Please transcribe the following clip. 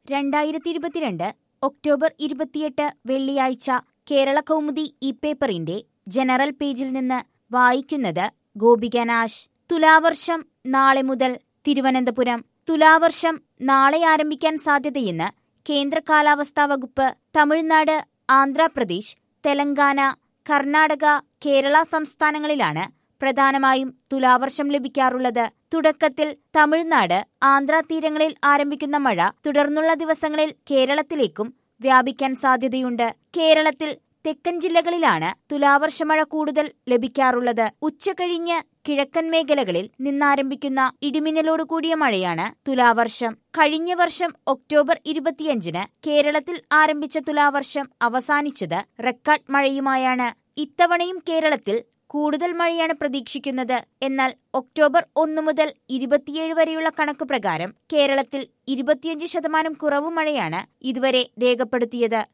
രണ്ടായിരത്തി ഇരുപത്തിരണ്ട് ഒക്ടോബർ ഇരുപത്തിയെട്ട് വെള്ളിയാഴ്ച കേരള കൗമുദി ഈ പേപ്പറിന്റെ ജനറൽ പേജിൽ നിന്ന് വായിക്കുന്നത് ഗോപികനാശ് തുലാവർഷം നാളെ മുതൽ തിരുവനന്തപുരം തുലാവർഷം നാളെ ആരംഭിക്കാൻ സാധ്യതയെന്ന് കേന്ദ്ര കാലാവസ്ഥാ വകുപ്പ് തമിഴ്നാട് ആന്ധ്രാപ്രദേശ് തെലങ്കാന കർണാടക കേരള സംസ്ഥാനങ്ങളിലാണ് പ്രധാനമായും തുലാവർഷം ലഭിക്കാറുള്ളത് തുടക്കത്തിൽ തമിഴ്നാട് ആന്ധ്ര തീരങ്ങളിൽ ആരംഭിക്കുന്ന മഴ തുടർന്നുള്ള ദിവസങ്ങളിൽ കേരളത്തിലേക്കും വ്യാപിക്കാൻ സാധ്യതയുണ്ട് കേരളത്തിൽ തെക്കൻ ജില്ലകളിലാണ് തുലാവർഷമഴ കൂടുതൽ ലഭിക്കാറുള്ളത് ഉച്ചകഴിഞ്ഞ് കിഴക്കൻ മേഖലകളിൽ നിന്നാരംഭിക്കുന്ന ഇടിമിന്നലോട് കൂടിയ മഴയാണ് തുലാവർഷം കഴിഞ്ഞ വർഷം ഒക്ടോബർ ഇരുപത്തിയഞ്ചിന് കേരളത്തിൽ ആരംഭിച്ച തുലാവർഷം അവസാനിച്ചത് റെക്കോർഡ് മഴയുമായാണ് ഇത്തവണയും കേരളത്തിൽ കൂടുതൽ മഴയാണ് പ്രതീക്ഷിക്കുന്നത് എന്നാൽ ഒക്ടോബർ ഒന്ന് മുതൽ ഇരുപത്തിയേഴ് വരെയുള്ള കണക്ക് പ്രകാരം കേരളത്തിൽ ഇരുപത്തിയഞ്ച് ശതമാനം കുറവ് മഴയാണ് ഇതുവരെ രേഖപ്പെടുത്തിയത്